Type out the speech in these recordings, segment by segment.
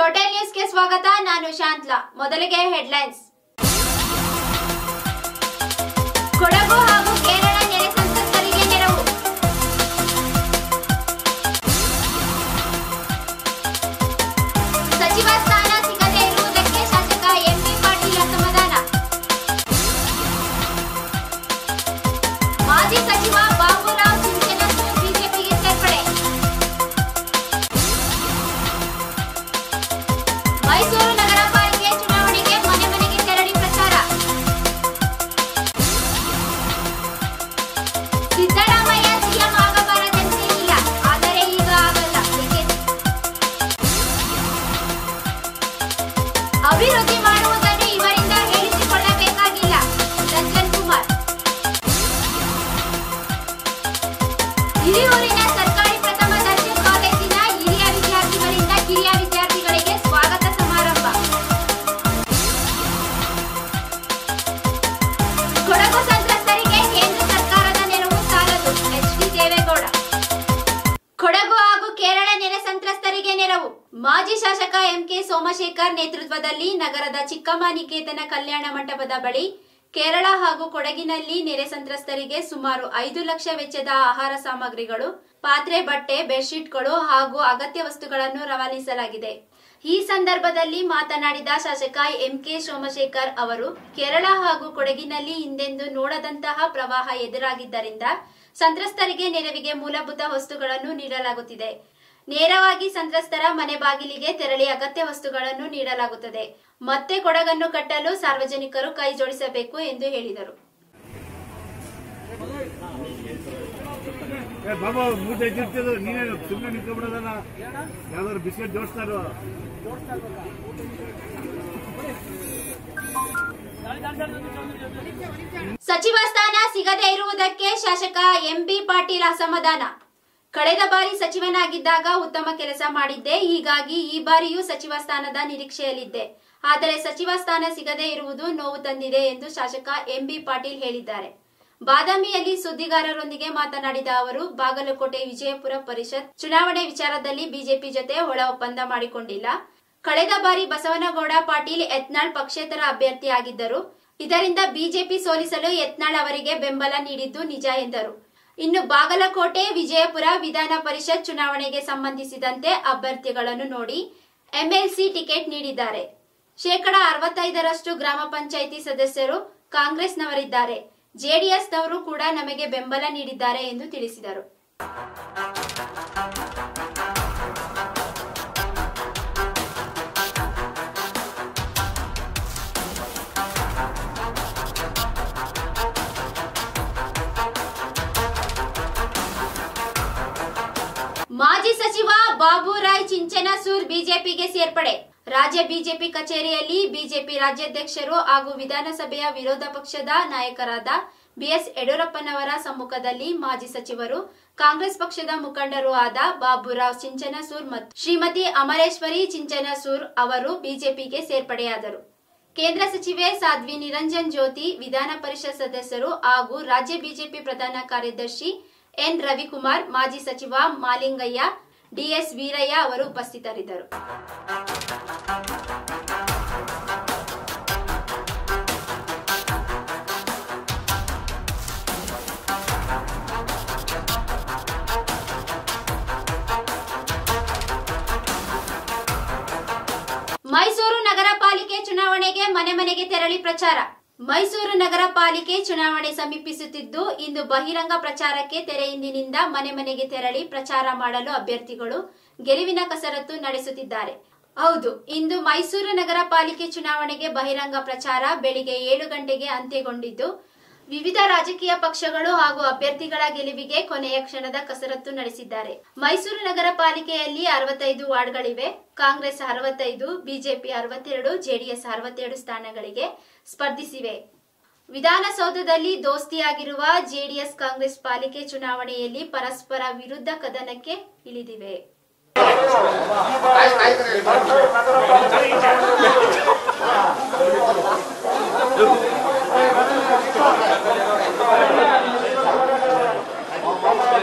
Total ನ್ಯೂಸ್ಗೆ ಸ್ವಾಗತ ನಾನು ಶಾಂತ್ಲಾ ಮೊದಲಿಗೆ ಹೆಡ್ಲೈನ್ಸ್ ಕೊಡಗು ಹಾಗೂ ಕೇರಳ ನೆರೆ ಸಂತ್ರಸ್ತರಿಗೆ ನೆರವು ಸಚಿವ ಸ್ಥಾನ ಸಿಗದೇ ಇರುವುದಕ್ಕೆ ಶಾಸಕ ಎಂಪಿ ಪಾಟೀಲ್ ಅಸಮಾಧಾನ ಮಾಜಿ ಸಚಿವ ಬಾಬುರಾವ್ ಚಿಂಚನಸೂರ್ ಬಿಜೆಪಿಗೆ ಸೇರ್ಪಡೆ ಮೈಸೂರು ನಗರ ಪಾಲಿಕೆ ಚುನಾವಣೆಗೆ ಮನೆ ಮನೆಗೆ ತೆರಳಿ ಪ್ರಚಾರ ಸಿದ್ದರಾಮಯ್ಯ ಸಿಎಂ ಆಗಬಾರದಂತೆ ಇಲ್ಲ ಆದರೆ ಈಗ ಆಗಲ್ಲ ಏಕೆ? ಅಭಿವೃದ್ಧಿ ಮಾಡುವುದನ್ನು ಇವರಿಂದ ಹೇಳಿಸಿಕೊಳ್ಳಬೇಕಾಗಿಲ್ಲ ರಂಜನ್ ಕುಮಾರ್ ಹಿರಿಯೂರಿನ ಸರ್ಕಾರಿ ಪ್ರಥಮ ದರ್ಜೆ ಕಾಲೇಜಿನ ಹಿರಿಯ ವಿದ್ಯಾರ್ಥಿಗಳಿಂದ ಕಿರಿಯ ವಿದ್ಯಾರ್ಥಿಗಳಿಗೆ ಸ್ವಾಗತ ಸಮಾರಂಭ ಕೊಡಗು ಸಂತ್ರಸ್ತರಿಗೆ ಕೇಂದ್ರ ಸರ್ಕಾರದ ನೆರವು ಸಾಲದು ಎಚ್ಡಿ ದೇವೇಗೌಡ ಕೊಡಗು ಹಾಗೂ ಕೇರಳ ನೆರೆ ಸಂತ್ರಸ್ತರಿಗೆ ನೆರವು ಮಾಜಿ ಶಾಸಕ ಎಂಕೆ ಸೋಮಶೇಖರ್ ನೇತೃತ್ವದಲ್ಲಿ ನಗರದ ಚಿಕ್ಕಮ್ಮ ನಿಕೇತನ ಕಲ್ಯಾಣ ಮಂಟಪದ ಬಳಿ ಕೇರಳ ಹಾಗೂ ಕೊಡಗಿನಲ್ಲಿ ನೆರೆ ಸಂತ್ರಸ್ತರಿಗೆ ಸುಮಾರು ಐದು ಲಕ್ಷ ವೆಚ್ಚದ ಆಹಾರ ಸಾಮಗ್ರಿಗಳು ಪಾತ್ರೆ ಬಟ್ಟೆ ಬೆಡ್ಶೀಟ್ಗಳು ಹಾಗೂ ಅಗತ್ಯ ವಸ್ತುಗಳನ್ನು ರವಾನಿಸಲಾಗಿದೆ ಈ ಸಂದರ್ಭದಲ್ಲಿ ಮಾತನಾಡಿದ ಶಾಸಕ ಎಂಕೆ ಸೋಮಶೇಖರ್ ಅವರು ಕೇರಳ ಹಾಗೂ ಕೊಡಗಿನಲ್ಲಿ ಹಿಂದೆಂದೂ ನೋಡದಂತಹ ಪ್ರವಾಹ ಎದುರಾಗಿದ್ದರಿಂದ ಸಂತ್ರಸ್ತರಿಗೆ ನೆರವಿಗೆ ಮೂಲಭೂತ ವಸ್ತುಗಳನ್ನು ನೀಡಲಾಗುತ್ತಿದೆ ನೇರವಾಗಿ ಸಂತ್ರಸ್ತರ ಮನೆ ಬಾಗಿಲಿಗೆ ತೆರಳಿ ಅಗತ್ಯ ವಸ್ತುಗಳನ್ನು ನೀಡಲಾಗುತ್ತದೆ ಮತ್ತೆ ಕೊಡಗನ್ನು ಕಟ್ಟಲು ಸಾರ್ವಜನಿಕರು ಕೈ ಜೋಡಿಸಬೇಕು ಎಂದು ಹೇಳಿದರು ಏ ಬಾಬಾ ಮೂಟ ಹೆಚ್ಚಿರ್ತದ ನೀನೇ ಸುಮ್ಮನೆ ನಿಂತ್ಕೊಂಡ್ಬಿಡೋದಲ್ಲ ಯಾವ್ದಾದ್ರು ಬಿಸ್ಕೆಟ್ ಜೋಡಿಸ್ತಾರೋ ಸಚಿವ ಸ್ಥಾನ ಸಿಗದೇ ಇರುವುದಕ್ಕೆ ಶಾಸಕ ಎಂಬಿ ಪಾಟೀಲ್ ಅಸಮಾಧಾನ ಕಳೆದ ಬಾರಿ ಸಚಿವನಾಗಿದ್ದಾಗ ಉತ್ತಮ ಕೆಲಸ ಮಾಡಿದ್ದೆ ಹೀಗಾಗಿ ಈ ಬಾರಿಯೂ ಸಚಿವ ಸ್ಥಾನದ ನಿರೀಕ್ಷೆಯಲ್ಲಿದ್ದೆ ಆದರೆ ಸಚಿವ ಸ್ಥಾನ ಸಿಗದೇ ಇರುವುದು ನೋವು ತಂದಿದೆ ಎಂದು ಶಾಸಕ ಎಂಬಿ ಪಾಟೀಲ್ ಹೇಳಿದ್ದಾರೆ ಬಾದಾಮಿಯಲ್ಲಿ ಸುದ್ದಿಗಾರರೊಂದಿಗೆ ಮಾತನಾಡಿದ ಅವರು ಬಾಗಲಕೋಟೆ ವಿಜಯಪುರ ಪರಿಷತ್ ಚುನಾವಣೆ ವಿಚಾರದಲ್ಲಿ ಬಿಜೆಪಿ ಜೊತೆ ಒಳ ಒಪ್ಪಂದ ಮಾಡಿಕೊಂಡಿಲ್ಲ ಕಳೆದ ಬಾರಿ ಬಸವನಗೌಡ ಪಾಟೀಲ್ ಯತ್ನಾಳ್ ಪಕ್ಷೇತರ ಅಭ್ಯರ್ಥಿಯಾಗಿದ್ದರು ಇದರಿಂದ ಬಿಜೆಪಿ ಸೋಲಿಸಲು ಯತ್ನಾಳ್ ಅವರಿಗೆ ಬೆಂಬಲ ನೀಡಿದ್ದು ನಿಜ ಎಂದರು ಇನ್ನು ಬಾಗಲಕೋಟೆ ವಿಜಯಪುರ ವಿಧಾನ ಪರಿಷತ್ ಚುನಾವಣೆಗೆ ಸಂಬಂಧಿಸಿದಂತೆ ಅಭ್ಯರ್ಥಿಗಳನ್ನು ನೋಡಿ ಎಂಎಲ್ಸಿ ಟಿಕೆಟ್ ನೀಡಿದ್ದಾರೆ ಶೇಕಡ ಅರವತ್ತೈದರಷ್ಟು ಗ್ರಾಮ ಪಂಚಾಯಿತಿ ಸದಸ್ಯರು ಕಾಂಗ್ರೆಸ್ನವರಿದ್ದಾರೆ ಜೆಡಿಎಸ್ನವರು ಕೂಡ ನಮಗೆ ಬೆಂಬಲ ನೀಡಿದ್ದಾರೆ ಎಂದು ತಿಳಿಸಿದರು ಮಾಜಿ ಸಚಿವ ಬಾಬುರಾಯ್ ಚಿಂಚನಸೂರ್ ಬಿಜೆಪಿಗೆ ಸೇರ್ಪಡೆ ರಾಜ್ಯ ಬಿಜೆಪಿ ಕಚೇರಿಯಲ್ಲಿ ಬಿಜೆಪಿ ರಾಜ್ಯಾಧ್ಯಕ್ಷರು ಹಾಗೂ ವಿಧಾನಸಭೆಯ ವಿರೋಧ ಪಕ್ಷದ ನಾಯಕರಾದ ಬಿಎಸ್ ಯಡಿಯೂರಪ್ಪನವರ ಸಮ್ಮುಖದಲ್ಲಿ ಮಾಜಿ ಸಚಿವರು ಕಾಂಗ್ರೆಸ್ ಪಕ್ಷದ ಮುಖಂಡರೂ ಆದ ಬಾಬುರಾವ್ ಚಿಂಚನಸೂರ್ ಮತ್ತು ಶ್ರೀಮತಿ ಅಮರೇಶ್ವರಿ ಚಿಂಚನಸೂರ್ ಅವರು ಬಿಜೆಪಿಗೆ ಸೇರ್ಪಡೆಯಾದರು ಕೇಂದ್ರ ಸಚಿವೆ ಸಾಧ್ವಿ ನಿರಂಜನ್ ಜ್ಯೋತಿ ವಿಧಾನ ಪರಿಷತ್ ಸದಸ್ಯರು ಹಾಗೂ ರಾಜ್ಯ ಬಿಜೆಪಿ ಪ್ರಧಾನ ಕಾರ್ಯದರ್ಶಿ ಎನ್ ರವಿಕುಮಾರ್ ಮಾಜಿ ಸಚಿವ ಮಾಲಿಂಗಯ್ಯ ಡಿಎಸ್ ವೀರಯ್ಯ ಅವರು ಉಪಸ್ಥಿತರಿದ್ದರು ಮೈಸೂರು ನಗರ ಪಾಲಿಕೆ ಚುನಾವಣೆಗೆ ಮನೆ ಮನೆಗೆ ತೆರಳಿ ಪ್ರಚಾರ ಮೈಸೂರು ನಗರ ಪಾಲಿಕೆ ಚುನಾವಣೆ ಸಮೀಪಿಸುತ್ತಿದ್ದು ಇಂದು ಬಹಿರಂಗ ಪ್ರಚಾರಕ್ಕೆ ತೆರೆ ಇಂದಿನಿಂದ ಮನೆ ಮನೆಗೆ ತೆರಳಿ ಪ್ರಚಾರ ಮಾಡಲು ಅಭ್ಯರ್ಥಿಗಳು ಗೆಲುವಿನ ಕಸರತ್ತು ನಡೆಸುತ್ತಿದ್ದಾರೆ ಹೌದು ಇಂದು ಮೈಸೂರು ನಗರ ಪಾಲಿಕೆ ಚುನಾವಣೆಗೆ ಬಹಿರಂಗ ಪ್ರಚಾರ ಬೆಳಿಗ್ಗೆ ಏಳು ಗಂಟೆಗೆ ಅಂತ್ಯಗೊಂಡಿದ್ದು ವಿವಿಧ ರಾಜಕೀಯ ಪಕ್ಷಗಳು ಹಾಗೂ ಅಭ್ಯರ್ಥಿಗಳ ಗೆಲುವಿಗೆ ಕೊನೆಯ ಕ್ಷಣದ ಕಸರತ್ತು ನಡೆಸಿದ್ದಾರೆ ಮೈಸೂರು ನಗರ ಪಾಲಿಕೆಯಲ್ಲಿ ಅರವತ್ತೈದು ವಾರ್ಡ್ಗಳಿವೆ ಕಾಂಗ್ರೆಸ್ ಅರವತ್ತೈದು ಬಿಜೆಪಿ ಅರವತ್ತೆರಡು ಜೆಡಿಎಸ್ ಅರವತ್ತೆರಡು ಸ್ಥಾನಗಳಿಗೆ ಸ್ಪರ್ಧಿಸಿವೆ ವಿಧಾನಸೌಧದಲ್ಲಿ ದೋಸ್ತಿಯಾಗಿರುವ ಜೆಡಿಎಸ್ ಕಾಂಗ್ರೆಸ್ ಪಾಲಿಕೆ ಚುನಾವಣೆಯಲ್ಲಿ ಪರಸ್ಪರ ವಿರುದ್ಧ ಕದನಕ್ಕೆ ಇಳಿದಿವೆ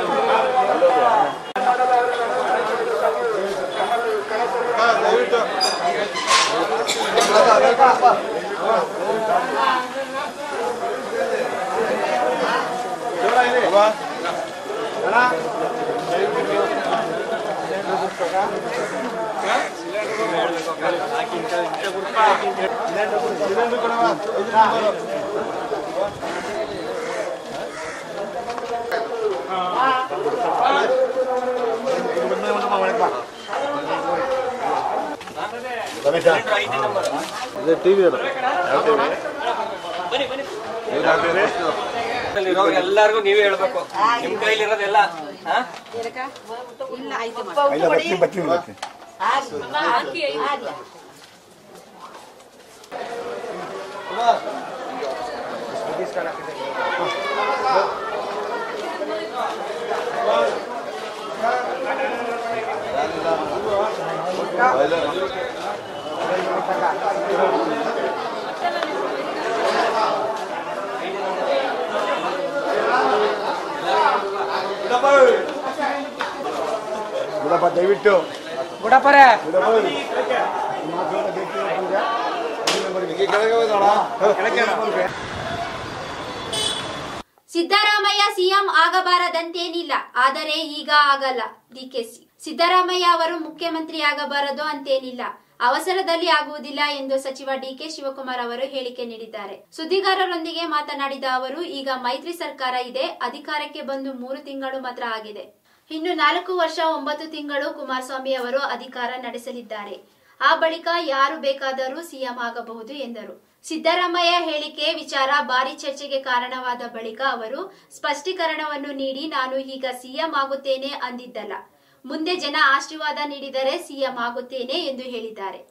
ದಯವಿಟ್ಟು ಎಲ್ಲಾರ್ಗು ನೀವೇ ಹೇಳ್ಬೇಕು ನಿಮ್ ಕೈಲಿ ಇರೋದೆಲ್ಲ ಹಾ? ಇಲ್ಲ ಐತೆ ಬಿಡಪ್ಪ ದಯವಿಟ್ಟು ಬಿಡಪ್ಪರೆ ಸಿದ್ದರಾಮಯ್ಯ ಸಿಎಂ ಆಗಬಾರದಂತೇನಿಲ್ಲ ಆದರೆ ಈಗ ಆಗಲ್ಲ ಡಿಕೆಸಿ ಸಿದ್ದರಾಮಯ್ಯ ಅವರು ಮುಖ್ಯಮಂತ್ರಿ ಆಗಬಾರದು ಅಂತೇನಿಲ್ಲ ಅವಸರದಲ್ಲಿ ಆಗುವುದಿಲ್ಲ ಎಂದು ಸಚಿವ ಡಿಕೆ ಶಿವಕುಮಾರ್ ಅವರು ಹೇಳಿಕೆ ನೀಡಿದ್ದಾರೆ ಸುದ್ದಿಗಾರರೊಂದಿಗೆ ಮಾತನಾಡಿದ ಅವರು ಈಗ ಮೈತ್ರಿ ಸರ್ಕಾರ ಇದೆ ಅಧಿಕಾರಕ್ಕೆ ಬಂದು ಮೂರು ತಿಂಗಳು ಮಾತ್ರ ಆಗಿದೆ ಇನ್ನು ನಾಲ್ಕು ವರ್ಷ ಒಂಬತ್ತು ತಿಂಗಳು ಕುಮಾರಸ್ವಾಮಿ ಅವರು ಅಧಿಕಾರ ನಡೆಸಲಿದ್ದಾರೆ ಆ ಬಳಿಕ ಯಾರು ಬೇಕಾದರೂ ಸಿಎಂ ಆಗಬಹುದು ಎಂದರು ಸಿದ್ದರಾಮಯ್ಯ ಹೇಳಿಕೆ ವಿಚಾರ ಭಾರಿ ಚರ್ಚೆಗೆ ಕಾರಣವಾದ ಬಳಿಕ ಅವರು ಸ್ಪಷ್ಟೀಕರಣವನ್ನು ನೀಡಿ ನಾನು ಈಗ ಸಿಎಂ ಆಗುತ್ತೇನೆ ಅಂದಿದ್ದಲ್ಲ ಮುಂದೆ ಜನ ಆಶೀರ್ವಾದ ನೀಡಿದರೆ ಸಿಎಂ ಆಗುತ್ತೇನೆ ಎಂದು ಹೇಳಿದ್ದಾರೆ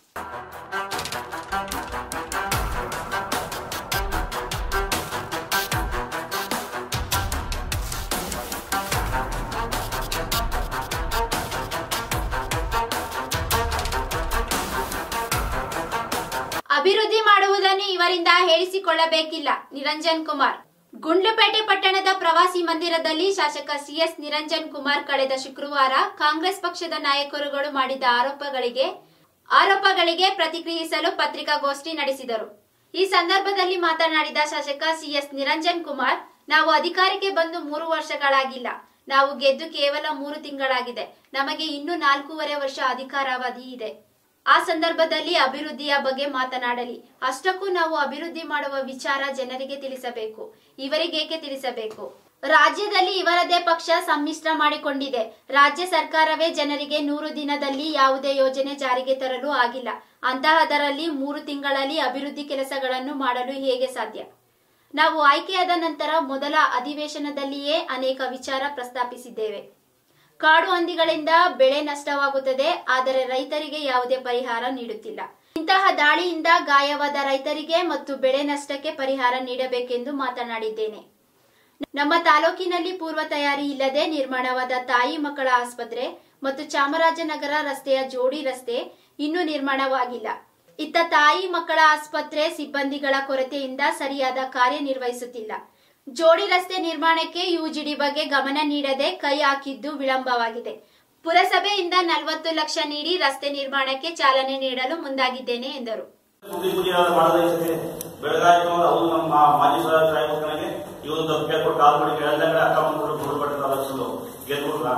ಅಭಿವೃದ್ಧಿ ಮಾಡುವುದನ್ನು ಇವರಿಂದ ಹೇಳಿಸಿಕೊಳ್ಳಬೇಕಿಲ್ಲ ನಿರಂಜನ್ ಕುಮಾರ್ ಗುಂಡ್ಲುಪೇಟೆ ಪಟ್ಟಣದ ಪ್ರವಾಸಿ ಮಂದಿರದಲ್ಲಿ ಶಾಸಕ ಸಿಎಸ್ ನಿರಂಜನ್ ಕುಮಾರ್ ಕಳೆದ ಶುಕ್ರವಾರ ಕಾಂಗ್ರೆಸ್ ಪಕ್ಷದ ನಾಯಕರುಗಳು ಮಾಡಿದ ಆರೋಪಗಳಿಗೆ ಆರೋಪಗಳಿಗೆ ಪ್ರತಿಕ್ರಿಯಿಸಲು ಪತ್ರಿಕಾಗೋಷ್ಠಿ ನಡೆಸಿದರು ಈ ಸಂದರ್ಭದಲ್ಲಿ ಮಾತನಾಡಿದ ಶಾಸಕ ಸಿಎಸ್ ನಿರಂಜನ್ ಕುಮಾರ್ ನಾವು ಅಧಿಕಾರಕ್ಕೆ ಬಂದು ಮೂರು ವರ್ಷಗಳಾಗಿಲ್ಲ ನಾವು ಗೆದ್ದು ಕೇವಲ ಮೂರು ತಿಂಗಳಾಗಿದೆ ನಮಗೆ ಇನ್ನೂ ನಾಲ್ಕೂವರೆ ವರ್ಷ ಅಧಿಕಾರಾವಧಿ ಇದೆ ಆ ಸಂದರ್ಭದಲ್ಲಿ ಅಭಿವೃದ್ಧಿಯ ಬಗ್ಗೆ ಮಾತನಾಡಲಿ ಅಷ್ಟಕ್ಕೂ ನಾವು ಅಭಿವೃದ್ಧಿ ಮಾಡುವ ವಿಚಾರ ಜನರಿಗೆ ತಿಳಿಸಬೇಕು ಇವರಿಗೇಕೆ ತಿಳಿಸಬೇಕು ರಾಜ್ಯದಲ್ಲಿ ಇವರದೇ ಪಕ್ಷ ಸಮ್ಮಿಶ್ರ ಮಾಡಿಕೊಂಡಿದೆ ರಾಜ್ಯ ಸರ್ಕಾರವೇ ಜನರಿಗೆ ನೂರು ದಿನದಲ್ಲಿ ಯಾವುದೇ ಯೋಜನೆ ಜಾರಿಗೆ ತರಲು ಆಗಿಲ್ಲ ಅಂತಹದರಲ್ಲಿ ಮೂರು ತಿಂಗಳಲ್ಲಿ ಅಭಿವೃದ್ಧಿ ಕೆಲಸಗಳನ್ನು ಮಾಡಲು ಹೇಗೆ ಸಾಧ್ಯ ನಾವು ಆಯ್ಕೆಯಾದ ನಂತರ ಮೊದಲ ಅಧಿವೇಶನದಲ್ಲಿಯೇ ಅನೇಕ ವಿಚಾರ ಪ್ರಸ್ತಾಪಿಸಿದ್ದೇವೆ ಕಾಡು ಹಂದಿಗಳಿಂದ ಬೆಳೆ ನಷ್ಟವಾಗುತ್ತದೆ ಆದರೆ ರೈತರಿಗೆ ಯಾವುದೇ ಪರಿಹಾರ ನೀಡುತ್ತಿಲ್ಲ ಇಂತಹ ದಾಳಿಯಿಂದ ಗಾಯವಾದ ರೈತರಿಗೆ ಮತ್ತು ಬೆಳೆ ನಷ್ಟಕ್ಕೆ ಪರಿಹಾರ ನೀಡಬೇಕೆಂದು ಮಾತನಾಡಿದ್ದೇನೆ ನಮ್ಮ ತಾಲೂಕಿನಲ್ಲಿ ಪೂರ್ವ ತಯಾರಿ ಇಲ್ಲದೆ ನಿರ್ಮಾಣವಾದ ತಾಯಿ ಮಕ್ಕಳ ಆಸ್ಪತ್ರೆ ಮತ್ತು ಚಾಮರಾಜನಗರ ರಸ್ತೆಯ ಜೋಡಿ ರಸ್ತೆ ಇನ್ನೂ ನಿರ್ಮಾಣವಾಗಿಲ್ಲ ಇತ್ತ ತಾಯಿ ಮಕ್ಕಳ ಆಸ್ಪತ್ರೆ ಸಿಬ್ಬಂದಿಗಳ ಕೊರತೆಯಿಂದ ಸರಿಯಾದ ಕಾರ್ಯನಿರ್ವಹಿಸುತ್ತಿಲ್ಲ ಜೋಡಿ ರಸ್ತೆ ನಿರ್ಮಾಣಕ್ಕೆ ಯುಜಿಡಿ ಬಗ್ಗೆ ಗಮನ ನೀಡದೆ ಕೈ ಹಾಕಿದ್ದು ವಿಳಂಬವಾಗಿದೆ ಪುರಸಭೆಯಿಂದ ನಲವತ್ತು ಲಕ್ಷ ನೀಡಿ ರಸ್ತೆ ನಿರ್ಮಾಣಕ್ಕೆ ಚಾಲನೆ ನೀಡಲು ಮುಂದಾಗಿದ್ದೇನೆ ಎಂದರು ಸುದ್ದಿ ಸುದ್ದಿಯಾದ ಮಾಡದೈತೆ ಬೆಳಗಾವಿ ಅವರು ನಮ್ಮ ಮಾಜಿ ಸಾಹೇಬನಿಗೆ ಇವನು ತಪ್ಪು ಕೇಳ್ಕೊಟ್ಟು ಕಾಲ್ ಮಾಡಿ ಕೇಳಿದಾಗ ಅಕ್ಕ ಬಂದ್ಬಿಟ್ಟು ಬಿಡ್ಬಿಟ್ಟು ಲಕ್ಷಲು ಗೆದ್ಬಿಟ್ರ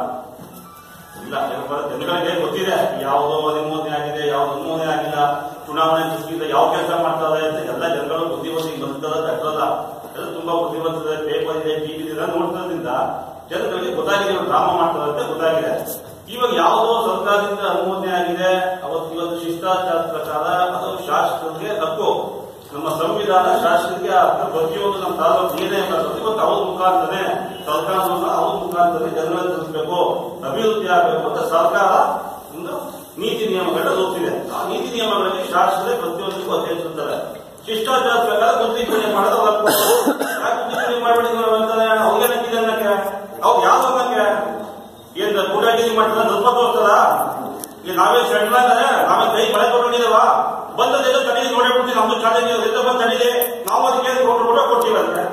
ಇಲ್ಲ ಜನಗಳಿಗೆ ಗೊತ್ತಿದೆ ಯಾವುದೋ ಅನುಮೋದನೆ ಆಗಿದೆ ಯಾವ್ದು ಅನುಮೋದನೆ ಆಗಿಲ್ಲ ಚುನಾವಣೆ ದೃಷ್ಟಿಯಿಂದ ಯಾವ ಕೆಲಸ ಮಾಡ್ತಾರೆ ಅಂತ ಎಲ್ಲ ಜನಗಳು ಬುದ್ಧಿವಂತಿಗೆ ಬಂದದ ತಟ್ಟಲ್ಲ ಎಲ್ಲ ತುಂಬಾ ಬುದ್ಧಿವಂತದ ಪೇಪರ್ ಇದೆ ಟಿವಿ ಇದೆ ನೋಡ್ತದ್ರಿಂದ ಜನಗಳಿಗೆ ಗೊತ್ತಾಗಿದೆ ಇವ್ರು ಡ್ರಾಮಾ ಮಾಡ್ತಾರೆ ಅಂತ ಗೊತ್ತಾಗಿದೆ ಇವಾಗ ಯಾವುದೋ ಸರ್ಕಾರದಿಂದ ಅನುಮೋದನೆ ಆಗಿದೆ ಅವತ್ತು ಇವತ್ತು ಶಿಷ್ಟಾಚಾರ ಪ್ರಕಾರ ಅದು ಶಾಸಕರಿಗೆ ಹಕ್ಕು ನಮ್ಮ ಸಂವಿಧಾನ ಶಾಸಕರಿಗೆ ಆ ಹಕ್ಕು ಪ್ರತಿಯೊಂದು ನಮ್ಮ ತಾಲೂಕು ಏನೇ ಬರ್ತದೆ ಇವತ್ತು ಅವ್ರ ಮುಖಾಂತರನೇ ಸರ್ಕಾರವನ್ನು ಅವ್ರ ಮುಖಾಂತರ ಜನರಲ್ಲಿ ತಿಳಿಸಬೇಕು ಅಭಿವೃದ್ಧಿ ಆಗಬೇಕು ಅಂತ ಸರ್ಕಾರ ಒಂದು ನೀತಿ ನಿಯಮಗಳನ್ನ ರೂಪಿಸಿದೆ ಆ ನೀತಿ ನಿಯಮಗಳಲ್ಲಿ ಶಾಸಕರೇ ಪ್ರತಿಯೊಂದಕ್ಕೂ ಅಧ್ಯಕ್ಷಿರ್ತಾರೆ ಶಿಷ್ಟಾಚಾರ ಪ್ರಕಾರ ಬುದ್ಧಿ ಪೂಜೆ ಮಾಡೋದು ಅವ್ರ ಹಕ್ಕು. ಯಾಕೆ ಬುದ್ಧಿ ಪೂಜೆ ಮಾಡ್ಬೇಡಿ ನೀವು ಅಂತಾರೆ ಅವ್ರಿಗೆ ನಕ್ಕಿದೆ ಅನ್ನಕ್ಕೆ ಅವ್ರು ಯಾವ ಅನ್ನಕ್ಕೆ ಏನ್ ಗೂಡಾಗಿರಿ ಮಾಡ್ತಾರ ಸ್ವಲ್ಪ ತೋರ್ತಾರ ಈಗ ನಾವೇ ಸಣ್ಣದಾದ್ರೆ ನಾವೇ ಕೈ ಬಳೆ ತಗೊಂಡಿದ್ದೇವ ಬಂದದೆಲ್ಲ ತಡೀಲಿ ನೋಡಿಬಿಡ್ತೀವಿ ನಮ್ದು ಚಾಲೆಂಜ್ ಎಲ್ಲ ಬಂದು ತಡೀಲಿ ನಾವು ಅದಕ್ಕೆ ಕೊಟ್ಟು ಕೂಡ ಕೊಡ್ತೀವಿ ಅದಕ್ಕೆ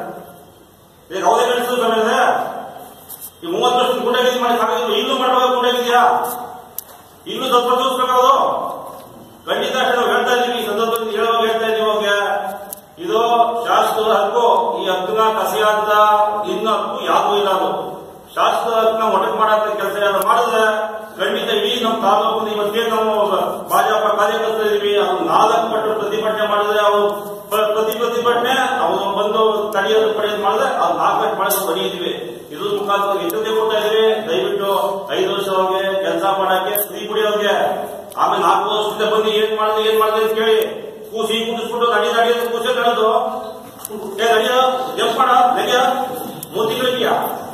ಈಗ ಅವರೇ ಕಳಿಸಿದ ಸಮಯದ ಈ ಮೂವತ್ತು ವರ್ಷ ಗುಂಡಾಗಿರಿ ಮಾಡಿ ಸಾಕಿದ್ರು ಇಲ್ಲೂ ಮಾಡುವಾಗ ಗುಂಡಾಗಿದ್ಯಾ ಇಲ್ಲೂ ಸ್ವಲ್ಪ ತೋರಿಸ್ಬೇಕಾದ್ರು ಶಾಸಕರನ್ನ ಒಡಕ್ ಮಾಡಂತ ಕೆಲಸ ಯಾರು ಮಾಡಿದ್ರೆ ಖಂಡಿತ ಇಡೀ ನಮ್ಮ ತಾಲೂಕು ಇವತ್ತೇ ನಾವು ಭಾಜಪ ಕಾರ್ಯಕರ್ತರಿದ್ದೀವಿ ಅವ್ರು ನಾಲ್ಕು ಪಟ್ಟು ಪ್ರತಿಭಟನೆ ಮಾಡಿದ್ರೆ ಅವರು ಪ್ರ- ಪ್ರತಿ ಪ್ರತಿಭಟನೆ ಅವರು ಬಂದು ತಡೆಯೋದು ಪಡೆಯೋದು ಮಾಡಿದ್ರೆ ಅವ್ರು ನಾಲ್ಕು ಗಂಟೆ ಮಾಡೋದು ಬರೀತೀವಿ ಇದು ಮುಖಾಂತರ ಎಚ್ಚರಿಕೆ ಕೊಡ್ತಾ ಇದೀವಿ ದಯವಿಟ್ಟು ಐದು ವರ್ಷ ಅವ್ರಿಗೆ ಕೆಲಸ ಮಾಡಕ್ಕೆ ಫ್ರೀ ಕುಡಿಯೋರ್ಗೆ ಆಮೇಲೆ ನಾಲ್ಕು ವರ್ಷದಿಂದ ಬಂದು ಏನ್ ಮಾಡಿದ್ರೆ ಏನ್ ಮಾಡಿದ್ರೆ ಅಂತ ಕೇಳಿ ಕೂಸಿ ಕುದಿಸ್ಬಿಟ್ಟು ನಡಿ ನಡಿ ಅಂತ ಕೂಸೆ ತರೋದು ಏ ನಡಿಯ ಜಂಪ್ ಮಾಡ ನಡಿಯ ಮೂತಿಗಳಿದೆಯಾ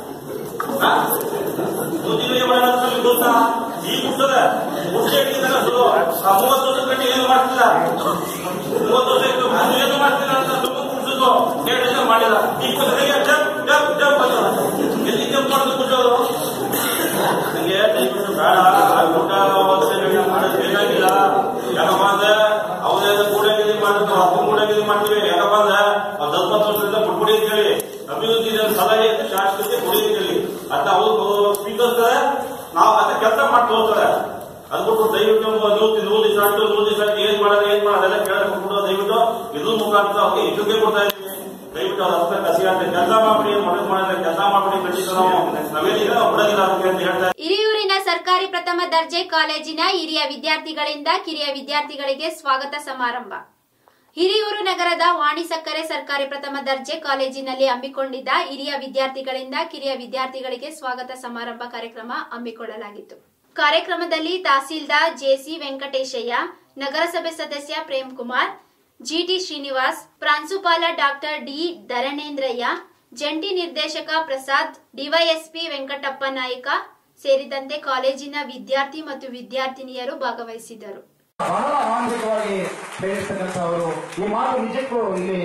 ಮೂತಿಗಳಿಗೆ ಮಾಡೋಣ ಗೊತ್ತಾ ಈ ಕುಡ್ತದ ಕುಡ್ಸೆ ಇಟ್ಟಿದ್ದಾಗ ಸುಲು ಆ ಮೂವತ್ತು ವರ್ಷ ಕಟ್ಟಿ ಏನು ಮಾಡ್ತಿಲ್ಲ ಮೂವತ್ತು ವರ್ಷ ಇಟ್ಟು ಮುಂದೆ ಏನು ಮಾಡ್ತಿಲ್ಲ ಅಂತ ತುಂಬ ಕುಡ್ಸೋದು ಕೇಳಿದ್ರೆ ಮಾಡಿಲ್ಲ ಇಪ್ಪತ್ತೈದು ಜಂಪ್ ಜಂಪ್ ಜಂಪ್ ಅಂತ ಎಲ್ಲಿ ಜಂಪ್ ಮಾಡೋದು ಕುಡ್ಸೋದು ನನಗೆ ದಯವಿಟ್ಟು ಬೇಡ ಊಟ ಅವಶ್ಯಕತೆ ಮಾಡೋದು ಬೇಕಾಗಿಲ್ಲ ಯಾಕಪ್ಪ ಅಂದ್ರೆ ಅವರೇನು ಕೂಡಾಗಿದ್ದು ಮಾಡಿದ್ರು ಅಪ್ಪ ಕೂಡಾಗಿದ್ದು ಮಾಡ್ತೀವಿ ಯಾಕಪ್ಪ ಅಂದ್ರೆ ಒಂದು ಹತ್ತೊಂಬತ್ತು ವರ್ಷದಿಂದ ಬಿಟ್ಬಿಡಿ ಅಂತ ಹೇಳಿ ಅಭಿವೃದ್ಧಿ ಸಲಹೆ ಶಾಸಕರಿಗೆ ಕೊಡಿ ಅಂತ ಹೇಳಿ ಅದನ್ನ ಅವರು ಸ್ವೀಕರಿಸ್ತಾರೆ ನಾವು ಅದನ್ನ ಕೆಲಸ ಮಾಡಿ ತೋರಿಸ್ತಾರೆ ಅದು ಬಿಟ್ಟು ದಯವಿಟ್ಟು ನೂರು ನೂರು ದಿವಸ ಆಯ್ತು ನೂರು ದಿವಸ ಆಯ್ತು ಏನ್ ಮಾಡೋದು ಏನ್ ಮಾಡೋದು ಅದೆಲ್ಲ ಕೇಳಕ್ ಬಿಟ್ಬಿಟ್ಟು ದಯವಿಟ್ಟು ಇದ್ರ ಮುಖಾಂತರ ಅವ್ರಿಗೆ ಎಚ್ಚರಿಕೆ ಕೊಡ್ತಾ ಇದ್ದೀವಿ ದಯವಿಟ್ಟು ಅವ್ರ ಹತ್ರ ಕಸಿ ಅಂತ ಕೆಲಸ ಮಾಡ್ಬಿಡಿ ಮನಸ್ಸು ಮಾಡಿದ್ರೆ ಕೆಲಸ ಮಾಡ್ಬಿಡಿ ಖಂಡಿತ ನಾವು ನಾವೇನಿಲ್ಲ ಬಿಡೋದಿಲ್ಲ ಅಂತ ಹೇಳ್ತಾ ಹಿರಿಯೂರಿನ ಸರ್ಕಾರಿ ಪ್ರಥಮ ದರ್ಜೆ ಕಾಲೇಜಿನ ಹಿರಿಯ ವಿದ್ಯಾರ್ಥಿಗಳಿಂದ ಕಿರಿಯ ವಿದ್ಯಾರ್ಥಿಗಳಿಗೆ ಸ್ವಾಗತ ಸಮಾರಂಭ ಹಿರಿಯೂರು ನಗರದ ವಾಣಿ ಸಕ್ಕರೆ ಸರ್ಕಾರಿ ಪ್ರಥಮ ದರ್ಜೆ ಕಾಲೇಜಿನಲ್ಲಿ ಹಮ್ಮಿಕೊಂಡಿದ್ದ ಹಿರಿಯ ವಿದ್ಯಾರ್ಥಿಗಳಿಂದ ಕಿರಿಯ ವಿದ್ಯಾರ್ಥಿಗಳಿಗೆ ಸ್ವಾಗತ ಸಮಾರಂಭ ಕಾರ್ಯಕ್ರಮ ಹಮ್ಮಿಕೊಳ್ಳಲಾಗಿತ್ತು ಕಾರ್ಯಕ್ರಮದಲ್ಲಿ ತಹಸೀಲ್ದಾರ್ ಜೆಸಿ ವೆಂಕಟೇಶಯ್ಯ ನಗರಸಭೆ ಸದಸ್ಯ ಪ್ರೇಮ್ ಕುಮಾರ್ ಜಿಟಿ ಶ್ರೀನಿವಾಸ್ ಪ್ರಾಂಶುಪಾಲ ಡಾಕ್ಟರ್ ಡಿ ಧರಣೇಂದ್ರಯ್ಯ ಜಂಟಿ ನಿರ್ದೇಶಕ ಪ್ರಸಾದ್ ಡಿವೈಎಸ್ಪಿ ವೆಂಕಟಪ್ಪ ನಾಯ್ಕ ಸೇರಿದಂತೆ ಕಾಲೇಜಿನ ವಿದ್ಯಾರ್ಥಿ ಮತ್ತು ವಿದ್ಯಾರ್ಥಿನಿಯರು ಭಾಗವಹಿಸಿದ್ದರು ಬಹಳ ಆಂತರಿಕವಾಗಿ ಪ್ರೇರಿಸ್ತಕ್ಕಂಥವರು ಈ ಮಾತು ನಿಜಕ್ಕೂ ಇಲ್ಲಿ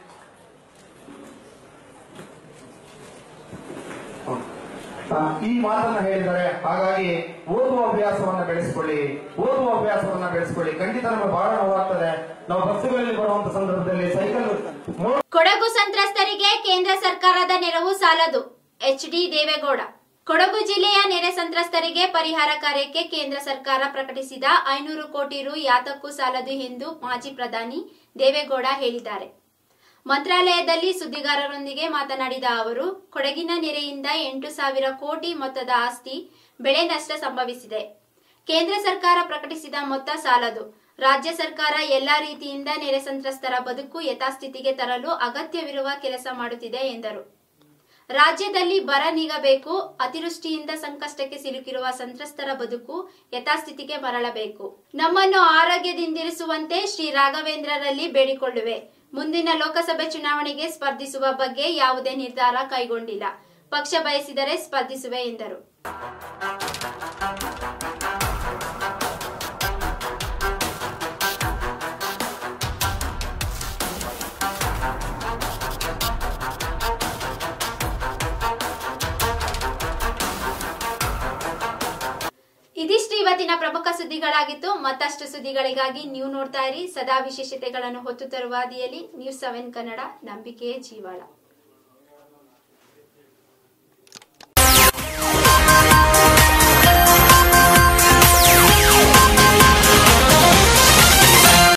ಆ, ಈ ಮಾತನ್ನ ಹೇಳಿದ್ದಾರೆ ಹಾಗಾಗಿ ಓದುವ ಅಭ್ಯಾಸವನ್ನ ಬೆಳೆಸಿಕೊಳ್ಳಿ ಓದುವ ಅಭ್ಯಾಸವನ್ನ ಬೆಳೆಸಿಕೊಳ್ಳಿ ಖಂಡಿತ ನಮಗೆ ಬಹಳ ನೋವಾಗ್ತದೆ ನಾವು ಬಸ್ಸುಗಳಲ್ಲಿ ಬರುವಂತ ಸಂದರ್ಭದಲ್ಲಿ ಸೈಕಲ್ ಮೋ- ಕೊಡಗು ಸಂತ್ರಸ್ತರಿಗೆ ಕೇಂದ್ರ ಸರ್ಕಾರದ ನೆರವು ಸಾಲದು ಎಚ್ಡಿ ದೇವೇಗೌಡ ಕೊಡಗು ಜಿಲ್ಲೆಯ ನೆರೆ ಸಂತ್ರಸ್ತರಿಗೆ ಪರಿಹಾರ ಕಾರ್ಯಕ್ಕೆ ಕೇಂದ್ರ ಸರ್ಕಾರ ಪ್ರಕಟಿಸಿದ ಐನೂರು ಕೋಟಿ ರು ಯಾತಕ್ಕೂ ಸಾಲದು ಎಂದು ಮಾಜಿ ಪ್ರಧಾನಿ ದೇವೇಗೌಡ ಹೇಳಿದ್ದಾರೆ ಮಂತ್ರಾಲಯದಲ್ಲಿ ಸುದ್ದಿಗಾರರೊಂದಿಗೆ ಮಾತನಾಡಿದ ಅವರು ಕೊಡಗಿನ ನೆರೆಯಿಂದ ಎಂಟು ಸಾವಿರ ಕೋಟಿ ಮೊತ್ತದ ಆಸ್ತಿ ಬೆಳೆ ನಷ್ಟ ಸಂಭವಿಸಿದೆ ಕೇಂದ್ರ ಸರ್ಕಾರ ಪ್ರಕಟಿಸಿದ ಮೊತ್ತ ಸಾಲದು ರಾಜ್ಯ ಸರ್ಕಾರ ಎಲ್ಲಾ ರೀತಿಯಿಂದ ನೆರೆ ಸಂತ್ರಸ್ತರ ಬದುಕು ಯಥಾಸ್ಥಿತಿಗೆ ತರಲು ಅಗತ್ಯವಿರುವ ಕೆಲಸ ಮಾಡುತ್ತಿದೆ ಎಂದರು ರಾಜ್ಯದಲ್ಲಿ ಬರ ನೀಗಬೇಕು ಅತಿವೃಷ್ಟಿಯಿಂದ ಸಂಕಷ್ಟಕ್ಕೆ ಸಿಲುಕಿರುವ ಸಂತ್ರಸ್ತರ ಬದುಕು ಯಥಾಸ್ಥಿತಿಗೆ ಮರಳಬೇಕು ನಮ್ಮನ್ನು ಆರೋಗ್ಯದಿಂದಿರಿಸುವಂತೆ ಶ್ರೀ ರಾಘವೇಂದ್ರರಲ್ಲಿ ಬೇಡಿಕೊಳ್ಳುವೆ ಮುಂದಿನ ಲೋಕಸಭೆ ಚುನಾವಣೆಗೆ ಸ್ಪರ್ಧಿಸುವ ಬಗ್ಗೆ ಯಾವುದೇ ನಿರ್ಧಾರ ಕೈಗೊಂಡಿಲ್ಲ ಪಕ್ಷ ಬಯಸಿದರೆ ಸ್ಪರ್ಧಿಸುವೆ ಎಂದರು ಇದಿಷ್ಟು ಇವತ್ತಿನ ಪ್ರಮುಖ ಸುದ್ದಿಗಳಾಗಿತ್ತು ಮತ್ತಷ್ಟು ಸುದ್ದಿಗಳಿಗಾಗಿ ನೀವು ನೋಡ್ತಾ ಇರಿ ಸದಾ ವಿಶೇಷತೆಗಳನ್ನು ಹೊತ್ತು ತರುವ ಹಾದಿಯಲ್ಲಿ ನ್ಯೂಸ್ ಸೆವೆನ್ ಕನ್ನಡ ನಂಬಿಕೆಯೇ ಜೀವಾಳ